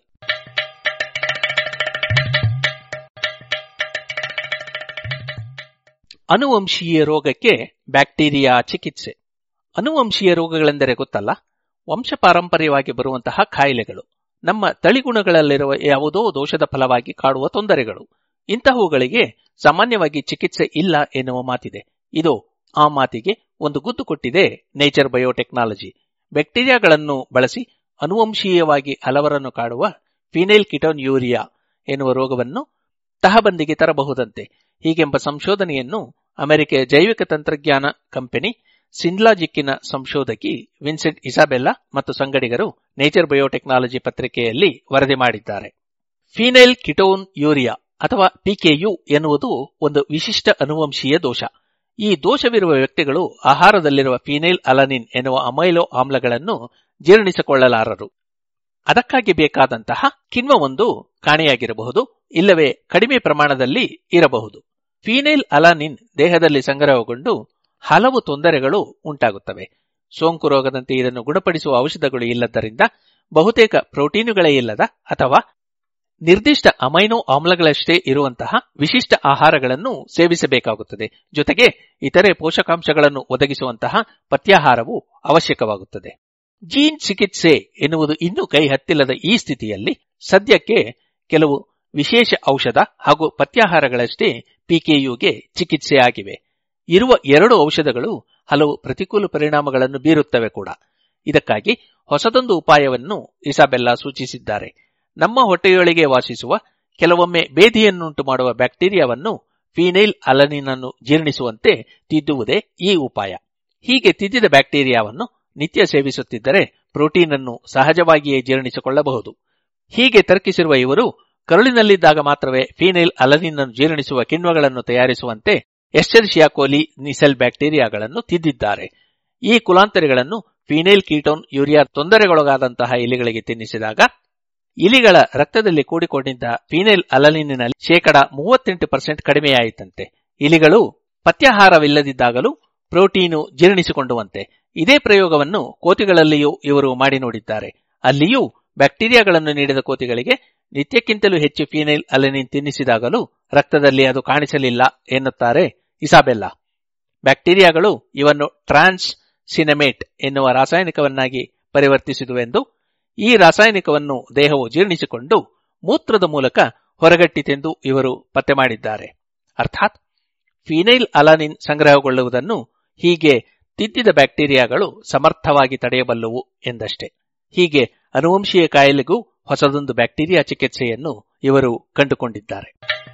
ಅನುವಂಶೀಯ ರೋಗಕ್ಕೆ ಬ್ಯಾಕ್ಟೀರಿಯಾ ಚಿಕಿತ್ಸೆ ಅನುವಂಶೀಯ ರೋಗಗಳೆಂದರೆ ಗೊತ್ತಲ್ಲ ವಂಶ ಪಾರಂಪರ್ಯವಾಗಿ ಬರುವಂತಹ ಕಾಯಿಲೆಗಳು ನಮ್ಮ ತಳಿಗುಣಗಳಲ್ಲಿರುವ ಯಾವುದೋ ದೋಷದ ಫಲವಾಗಿ ಕಾಡುವ ತೊಂದರೆಗಳು ಇಂತಹವುಗಳಿಗೆ ಸಾಮಾನ್ಯವಾಗಿ ಚಿಕಿತ್ಸೆ ಇಲ್ಲ ಎನ್ನುವ ಮಾತಿದೆ ಇದು ಆ ಮಾತಿಗೆ ಒಂದು ಗುದ್ದು ಕೊಟ್ಟಿದೆ ನೇಚರ್ ಬಯೋಟೆಕ್ನಾಲಜಿ ಬ್ಯಾಕ್ಟೀರಿಯಾಗಳನ್ನು ಬಳಸಿ ಅನುವಂಶೀಯವಾಗಿ ಹಲವರನ್ನು ಕಾಡುವ ಫಿನೈಲ್ ಕಿಟೋನ್ ಯೂರಿಯಾ ಎನ್ನುವ ರೋಗವನ್ನು ತಹಬಂದಿಗೆ ತರಬಹುದಂತೆ ಹೀಗೆಂಬ ಸಂಶೋಧನೆಯನ್ನು ಅಮೆರಿಕೆಯ ಜೈವಿಕ ತಂತ್ರಜ್ಞಾನ ಕಂಪನಿ ಸಿನ್ಲಾಜಿಕ್ಕಿನ ಸಂಶೋಧಕಿ ವಿನ್ಸೆಂಟ್ ಇಸಾಬೆಲ್ಲಾ ಮತ್ತು ಸಂಗಡಿಗರು ನೇಚರ್ ಬಯೋಟೆಕ್ನಾಲಜಿ ಪತ್ರಿಕೆಯಲ್ಲಿ ವರದಿ ಮಾಡಿದ್ದಾರೆ ಫಿನೈಲ್ ಕಿಟೋನ್ ಯೂರಿಯಾ ಅಥವಾ ಪಿಕೆಯು ಎನ್ನುವುದು ಒಂದು ವಿಶಿಷ್ಟ ಅನುವಂಶೀಯ ದೋಷ ಈ ದೋಷವಿರುವ ವ್ಯಕ್ತಿಗಳು ಆಹಾರದಲ್ಲಿರುವ ಫಿನೈಲ್ ಅಲನಿನ್ ಎನ್ನುವ ಅಮೈಲೋ ಆಮ್ಲಗಳನ್ನು ಜೀರ್ಣಿಸಿಕೊಳ್ಳಲಾರರು ಅದಕ್ಕಾಗಿ ಬೇಕಾದಂತಹ ಕಿಣ್ವವೊಂದು ಕಾಣೆಯಾಗಿರಬಹುದು ಇಲ್ಲವೇ ಕಡಿಮೆ ಪ್ರಮಾಣದಲ್ಲಿ ಇರಬಹುದು ಫಿನೈಲ್ ಅಲಾನಿನ್ ದೇಹದಲ್ಲಿ ಸಂಗ್ರಹಗೊಂಡು ಹಲವು ತೊಂದರೆಗಳು ಉಂಟಾಗುತ್ತವೆ ಸೋಂಕು ರೋಗದಂತೆ ಇದನ್ನು ಗುಣಪಡಿಸುವ ಔಷಧಗಳು ಇಲ್ಲದ್ದರಿಂದ ಬಹುತೇಕ ಪ್ರೋಟೀನುಗಳೇ ಇಲ್ಲದ ಅಥವಾ ನಿರ್ದಿಷ್ಟ ಅಮೈನೋ ಆಮ್ಲಗಳಷ್ಟೇ ಇರುವಂತಹ ವಿಶಿಷ್ಟ ಆಹಾರಗಳನ್ನು ಸೇವಿಸಬೇಕಾಗುತ್ತದೆ ಜೊತೆಗೆ ಇತರೆ ಪೋಷಕಾಂಶಗಳನ್ನು ಒದಗಿಸುವಂತಹ ಪಥ್ಯಾಹಾರವು ಅವಶ್ಯಕವಾಗುತ್ತದೆ ಜೀನ್ ಚಿಕಿತ್ಸೆ ಎನ್ನುವುದು ಇನ್ನೂ ಕೈ ಹತ್ತಿಲ್ಲದ ಈ ಸ್ಥಿತಿಯಲ್ಲಿ ಸದ್ಯಕ್ಕೆ ಕೆಲವು ವಿಶೇಷ ಔಷಧ ಹಾಗೂ ಪಥ್ಯಾಹಾರಗಳಷ್ಟೇ ಪಿಕೆಯುಗೆ ಚಿಕಿತ್ಸೆ ಆಗಿವೆ ಇರುವ ಎರಡು ಔಷಧಗಳು ಹಲವು ಪ್ರತಿಕೂಲ ಪರಿಣಾಮಗಳನ್ನು ಬೀರುತ್ತವೆ ಕೂಡ ಇದಕ್ಕಾಗಿ ಹೊಸದೊಂದು ಉಪಾಯವನ್ನು ಇಸಾಬೆಲ್ಲಾ ಸೂಚಿಸಿದ್ದಾರೆ ನಮ್ಮ ಹೊಟ್ಟೆಯೊಳಗೆ ವಾಸಿಸುವ ಕೆಲವೊಮ್ಮೆ ಬೇಧಿಯನ್ನುಂಟು ಮಾಡುವ ಬ್ಯಾಕ್ಟೀರಿಯಾವನ್ನು ಫಿನೈಲ್ ಅಲನಿನ್ ಅನ್ನು ಜೀರ್ಣಿಸುವಂತೆ ತಿದ್ದುವುದೇ ಈ ಉಪಾಯ ಹೀಗೆ ತಿದ್ದಿದ ಬ್ಯಾಕ್ಟೀರಿಯಾವನ್ನು ನಿತ್ಯ ಸೇವಿಸುತ್ತಿದ್ದರೆ ಪ್ರೋಟೀನ್ ಅನ್ನು ಸಹಜವಾಗಿಯೇ ಜೀರ್ಣಿಸಿಕೊಳ್ಳಬಹುದು ಹೀಗೆ ತರ್ಕಿಸಿರುವ ಇವರು ಕರುಳಿನಲ್ಲಿದ್ದಾಗ ಮಾತ್ರವೇ ಫಿನೈಲ್ ಅಲನಿನ್ ಅನ್ನು ಜೀರ್ಣಿಸುವ ಕಿಣ್ವಗಳನ್ನು ತಯಾರಿಸುವಂತೆ ಎಸ್ಟೆರ್ಶಿಯಾ ಕೋಲಿ ನಿಸೆಲ್ ಬ್ಯಾಕ್ಟೀರಿಯಾಗಳನ್ನು ತಿದ್ದಿದ್ದಾರೆ ಈ ಕುಲಾಂತರಿಗಳನ್ನು ಫಿನೈಲ್ ಕೀಟೋನ್ ಯೂರಿಯಾ ತೊಂದರೆಗೊಳಗಾದಂತಹ ಇಲಿಗಳಿಗೆ ತಿನ್ನಿಸಿದಾಗ ಇಲಿಗಳ ರಕ್ತದಲ್ಲಿ ಕೂಡಿಕೊಂಡಿದ್ದ ಫಿನೈಲ್ ಅಲನಿನಲ್ಲಿ ಶೇಕಡ ಮೂವತ್ತೆಂಟು ಪರ್ಸೆಂಟ್ ಕಡಿಮೆಯಾಯಿತಂತೆ ಇಲಿಗಳು ಪಥ್ಯಾಹಾರವಿಲ್ಲದಿದ್ದಾಗಲೂ ಪ್ರೋಟೀನು ಜೀರ್ಣಿಸಿಕೊಂಡುವಂತೆ ಇದೇ ಪ್ರಯೋಗವನ್ನು ಕೋತಿಗಳಲ್ಲಿಯೂ ಇವರು ಮಾಡಿ ನೋಡಿದ್ದಾರೆ ಅಲ್ಲಿಯೂ ಬ್ಯಾಕ್ಟೀರಿಯಾಗಳನ್ನು ನೀಡಿದ ಕೋತಿಗಳಿಗೆ ನಿತ್ಯಕ್ಕಿಂತಲೂ ಹೆಚ್ಚು ಫಿನೈಲ್ ಅಲೆನಿನ್ ತಿನ್ನಿಸಿದಾಗಲೂ ರಕ್ತದಲ್ಲಿ ಅದು ಕಾಣಿಸಲಿಲ್ಲ ಎನ್ನುತ್ತಾರೆ ಇಸಾಬೆಲ್ಲಾ ಬ್ಯಾಕ್ಟೀರಿಯಾಗಳು ಇವನ್ನು ಟ್ರಾನ್ಸ್ ಸಿನಮೇಟ್ ಎನ್ನುವ ರಾಸಾಯನಿಕವನ್ನಾಗಿ ಪರಿವರ್ತಿಸಿದುವೆಂದು ಈ ರಾಸಾಯನಿಕವನ್ನು ದೇಹವು ಜೀರ್ಣಿಸಿಕೊಂಡು ಮೂತ್ರದ ಮೂಲಕ ಹೊರಗಟ್ಟಿತೆಂದು ಇವರು ಪತ್ತೆ ಮಾಡಿದ್ದಾರೆ ಅರ್ಥಾತ್ ಫಿನೈಲ್ ಅಲಾನಿನ್ ಸಂಗ್ರಹಗೊಳ್ಳುವುದನ್ನು ಹೀಗೆ ತಿದ್ದಿದ ಬ್ಯಾಕ್ಟೀರಿಯಾಗಳು ಸಮರ್ಥವಾಗಿ ತಡೆಯಬಲ್ಲವು ಎಂದಷ್ಟೇ ಹೀಗೆ ಅನುವಂಶೀಯ ಕಾಯಿಲೆಗೂ ಹೊಸದೊಂದು ಬ್ಯಾಕ್ಟೀರಿಯಾ ಚಿಕಿತ್ಸೆಯನ್ನು ಇವರು ಕಂಡುಕೊಂಡಿದ್ದಾರೆ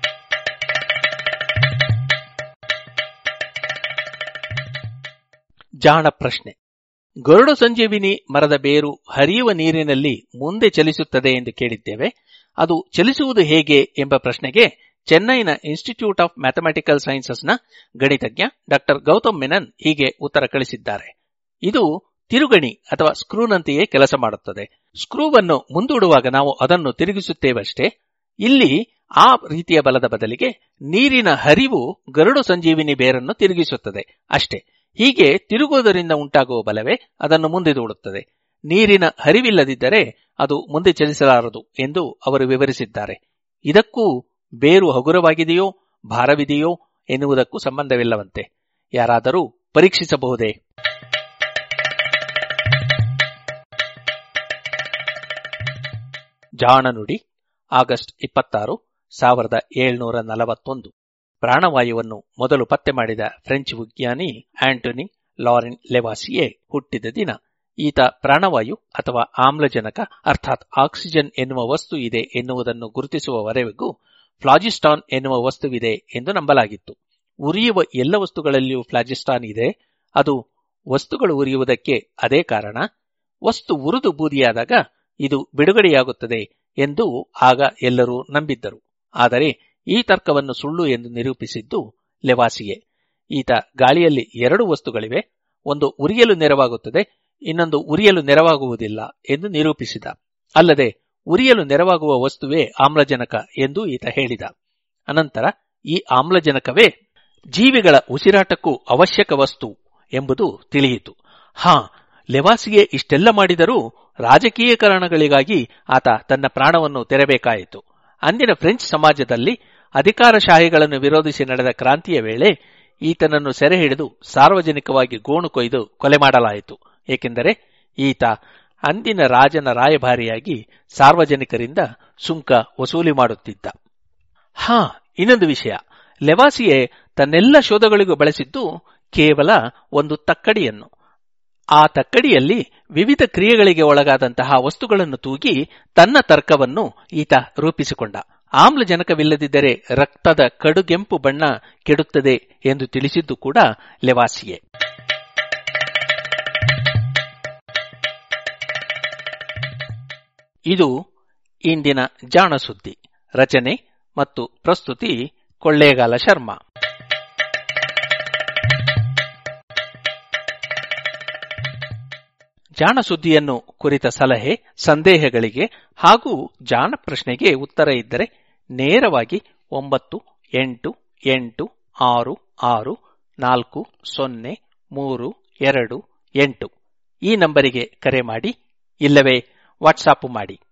ಜಾಣ ಪ್ರಶ್ನೆ ಗರುಡ ಸಂಜೀವಿನಿ ಮರದ ಬೇರು ಹರಿಯುವ ನೀರಿನಲ್ಲಿ ಮುಂದೆ ಚಲಿಸುತ್ತದೆ ಎಂದು ಕೇಳಿದ್ದೇವೆ ಅದು ಚಲಿಸುವುದು ಹೇಗೆ ಎಂಬ ಪ್ರಶ್ನೆಗೆ ಚೆನ್ನೈನ ಇನ್ಸ್ಟಿಟ್ಯೂಟ್ ಆಫ್ ಮ್ಯಾಥಮೆಟಿಕಲ್ ಸೈನ್ಸಸ್ನ ಗಣಿತಜ್ಞ ಡಾಕ್ಟರ್ ಗೌತಮ್ ಮೆನನ್ ಹೀಗೆ ಉತ್ತರ ಕಳಿಸಿದ್ದಾರೆ ಇದು ತಿರುಗಣಿ ಅಥವಾ ಸ್ಕ್ರೂನಂತೆಯೇ ಕೆಲಸ ಮಾಡುತ್ತದೆ ಸ್ಕ್ರೂವನ್ನು ಮುಂದೂಡುವಾಗ ನಾವು ಅದನ್ನು ತಿರುಗಿಸುತ್ತೇವಷ್ಟೇ ಇಲ್ಲಿ ಆ ರೀತಿಯ ಬಲದ ಬದಲಿಗೆ ನೀರಿನ ಹರಿವು ಗರುಡು ಸಂಜೀವಿನಿ ಬೇರನ್ನು ತಿರುಗಿಸುತ್ತದೆ ಅಷ್ಟೇ ಹೀಗೆ ತಿರುಗುವುದರಿಂದ ಉಂಟಾಗುವ ಬಲವೇ ಅದನ್ನು ಮುಂದೆ ದೂಡುತ್ತದೆ ನೀರಿನ ಹರಿವಿಲ್ಲದಿದ್ದರೆ ಅದು ಮುಂದೆ ಚಲಿಸಲಾರದು ಎಂದು ಅವರು ವಿವರಿಸಿದ್ದಾರೆ ಇದಕ್ಕೂ ಬೇರು ಹಗುರವಾಗಿದೆಯೋ ಭಾರವಿದೆಯೋ ಎನ್ನುವುದಕ್ಕೂ ಸಂಬಂಧವಿಲ್ಲವಂತೆ ಯಾರಾದರೂ ಪರೀಕ್ಷಿಸಬಹುದೇ ಜಾಣ ನುಡಿ ಆಗಸ್ಟ್ ಇಪ್ಪತ್ತಾರು ಸಾವಿರದ ಏಳ್ನೂರ ನಲವತ್ತೊಂದು ಪ್ರಾಣವಾಯುವನ್ನು ಮೊದಲು ಪತ್ತೆ ಮಾಡಿದ ಫ್ರೆಂಚ್ ವಿಜ್ಞಾನಿ ಆಂಟೋನಿ ಲಾರೆನ್ ಲೆವಾಸಿಯೆ ಹುಟ್ಟಿದ ದಿನ ಈತ ಪ್ರಾಣವಾಯು ಅಥವಾ ಆಮ್ಲಜನಕ ಅರ್ಥಾತ್ ಆಕ್ಸಿಜನ್ ಎನ್ನುವ ವಸ್ತು ಇದೆ ಎನ್ನುವುದನ್ನು ಗುರುತಿಸುವವರೆಗೂ ಫ್ಲಾಜಿಸ್ಟಾನ್ ಎನ್ನುವ ವಸ್ತುವಿದೆ ಎಂದು ನಂಬಲಾಗಿತ್ತು ಉರಿಯುವ ಎಲ್ಲ ವಸ್ತುಗಳಲ್ಲಿಯೂ ಫ್ಲಾಜಿಸ್ಟಾನ್ ಇದೆ ಅದು ವಸ್ತುಗಳು ಉರಿಯುವುದಕ್ಕೆ ಅದೇ ಕಾರಣ ವಸ್ತು ಉರಿದು ಬೂದಿಯಾದಾಗ ಇದು ಬಿಡುಗಡೆಯಾಗುತ್ತದೆ ಎಂದು ಆಗ ಎಲ್ಲರೂ ನಂಬಿದ್ದರು ಆದರೆ ಈ ತರ್ಕವನ್ನು ಸುಳ್ಳು ಎಂದು ನಿರೂಪಿಸಿದ್ದು ಲೆವಾಸಿಯೇ ಈತ ಗಾಳಿಯಲ್ಲಿ ಎರಡು ವಸ್ತುಗಳಿವೆ ಒಂದು ಉರಿಯಲು ನೆರವಾಗುತ್ತದೆ ಇನ್ನೊಂದು ಉರಿಯಲು ನೆರವಾಗುವುದಿಲ್ಲ ಎಂದು ನಿರೂಪಿಸಿದ ಅಲ್ಲದೆ ಉರಿಯಲು ನೆರವಾಗುವ ವಸ್ತುವೇ ಆಮ್ಲಜನಕ ಎಂದು ಈತ ಹೇಳಿದ ಅನಂತರ ಈ ಆಮ್ಲಜನಕವೇ ಜೀವಿಗಳ ಉಸಿರಾಟಕ್ಕೂ ಅವಶ್ಯಕ ವಸ್ತು ಎಂಬುದು ತಿಳಿಯಿತು ಹಾ ಲೆವಾಸಿಗೆ ಇಷ್ಟೆಲ್ಲ ಮಾಡಿದರೂ ರಾಜಕೀಯ ಕಾರಣಗಳಿಗಾಗಿ ಆತ ತನ್ನ ಪ್ರಾಣವನ್ನು ತೆರಬೇಕಾಯಿತು ಅಂದಿನ ಫ್ರೆಂಚ್ ಸಮಾಜದಲ್ಲಿ ಅಧಿಕಾರಶಾಹಿಗಳನ್ನು ವಿರೋಧಿಸಿ ನಡೆದ ಕ್ರಾಂತಿಯ ವೇಳೆ ಈತನನ್ನು ಸೆರೆ ಹಿಡಿದು ಸಾರ್ವಜನಿಕವಾಗಿ ಗೋಣು ಕೊಯ್ದು ಕೊಲೆ ಮಾಡಲಾಯಿತು ಏಕೆಂದರೆ ಈತ ಅಂದಿನ ರಾಜನ ರಾಯಭಾರಿಯಾಗಿ ಸಾರ್ವಜನಿಕರಿಂದ ಸುಂಕ ವಸೂಲಿ ಮಾಡುತ್ತಿದ್ದ ಹಾ ಇನ್ನೊಂದು ವಿಷಯ ಲೆವಾಸಿಯೇ ತನ್ನೆಲ್ಲ ಶೋಧಗಳಿಗೂ ಬಳಸಿದ್ದು ಕೇವಲ ಒಂದು ತಕ್ಕಡಿಯನ್ನು ಆ ತಕ್ಕಡಿಯಲ್ಲಿ ವಿವಿಧ ಕ್ರಿಯೆಗಳಿಗೆ ಒಳಗಾದಂತಹ ವಸ್ತುಗಳನ್ನು ತೂಗಿ ತನ್ನ ತರ್ಕವನ್ನು ಈತ ರೂಪಿಸಿಕೊಂಡ ಆಮ್ಲಜನಕವಿಲ್ಲದಿದ್ದರೆ ರಕ್ತದ ಕಡುಗೆಂಪು ಬಣ್ಣ ಕೆಡುತ್ತದೆ ಎಂದು ತಿಳಿಸಿದ್ದು ಕೂಡ ಲೆವಾಸಿಯೇ ಇದು ಇಂದಿನ ಜಾಣ ಸುದ್ದಿ ರಚನೆ ಮತ್ತು ಪ್ರಸ್ತುತಿ ಕೊಳ್ಳೇಗಾಲ ಶರ್ಮಾ ಜಾಣ ಸುದ್ದಿಯನ್ನು ಕುರಿತ ಸಲಹೆ ಸಂದೇಹಗಳಿಗೆ ಹಾಗೂ ಜಾಣ ಪ್ರಶ್ನೆಗೆ ಉತ್ತರ ಇದ್ದರೆ ನೇರವಾಗಿ ಒಂಬತ್ತು ಎಂಟು ಎಂಟು ಆರು ಆರು ನಾಲ್ಕು ಸೊನ್ನೆ ಮೂರು ಎರಡು ಎಂಟು ಈ ನಂಬರಿಗೆ ಕರೆ ಮಾಡಿ ಇಲ್ಲವೇ ವಾಟ್ಸಾಪ್ ಮಾಡಿ